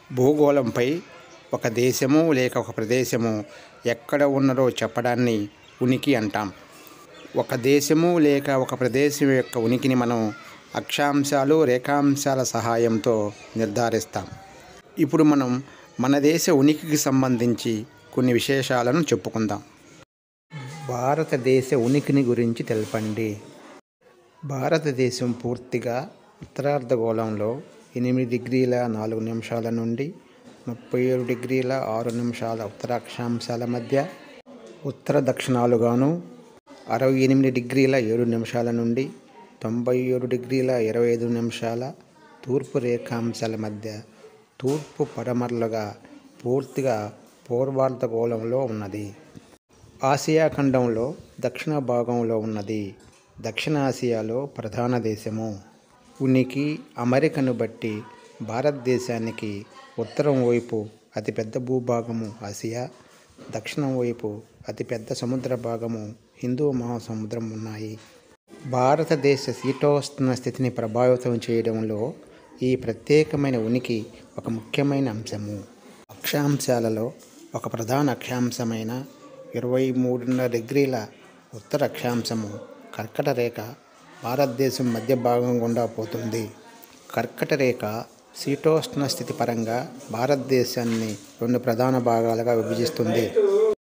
భూగోళంపై ఒక దేశము లేక ఒక ప్రదేశము ఎక్కడ ఉన్నదో చెప్పడాన్ని ఉనికి అంటాం ఒక దేశము లేక ఒక ప్రదేశం యొక్క ఉనికిని మనం అక్షాంశాలు రేఖాంశాల సహాయంతో నిర్ధారిస్తాం ఇప్పుడు మనం మన దేశ ఉనికికి సంబంధించి కొన్ని విశేషాలను చెప్పుకుందాం భారతదేశ ఉనికిని గురించి తెలపండి భారతదేశం పూర్తిగా ఉత్తరార్ధగోళంలో ఎనిమిది డిగ్రీల నాలుగు నిమిషాల నుండి ముప్పై ఏడు డిగ్రీల ఆరు నిమిషాల ఉత్తర అక్షాంశాల మధ్య ఉత్తర దక్షిణాలుగాను అరవై ఎనిమిది డిగ్రీల ఏడు నిమిషాల నుండి తొంభై ఏడు డిగ్రీల ఇరవై ఐదు నిమిషాల తూర్పు రేఖాంశాల మధ్య తూర్పు పడమరలుగా పూర్తిగా పూర్వార్ధగోళంలో ఉన్నది ఆసియా ఖండంలో దక్షిణ భాగంలో ఉన్నది దక్షిణాసియాలో ప్రధాన దేశము ఉనికి అమెరికను బట్టి భారతదేశానికి ఉత్తరం వైపు అతిపెద్ద భూభాగము ఆసియా దక్షిణం వైపు అతిపెద్ద సముద్ర భాగము హిందూ మహాసముద్రం ఉన్నాయి భారతదేశ శీతోష్ణ స్థితిని ప్రభావితం చేయడంలో ఈ ప్రత్యేకమైన ఉనికి ఒక ముఖ్యమైన అంశము అక్షాంశాలలో ఒక ప్రధాన అక్షాంశమైన ఇరవై మూడున్నర డిగ్రీల ఉత్తర అక్షాంశము కర్కట రేఖ భారతదేశం మధ్య భాగం గుండా పోతుంది కర్కట రేఖ శీతోష్ణ స్థితి పరంగా భారతదేశాన్ని రెండు ప్రధాన భాగాలుగా విభజిస్తుంది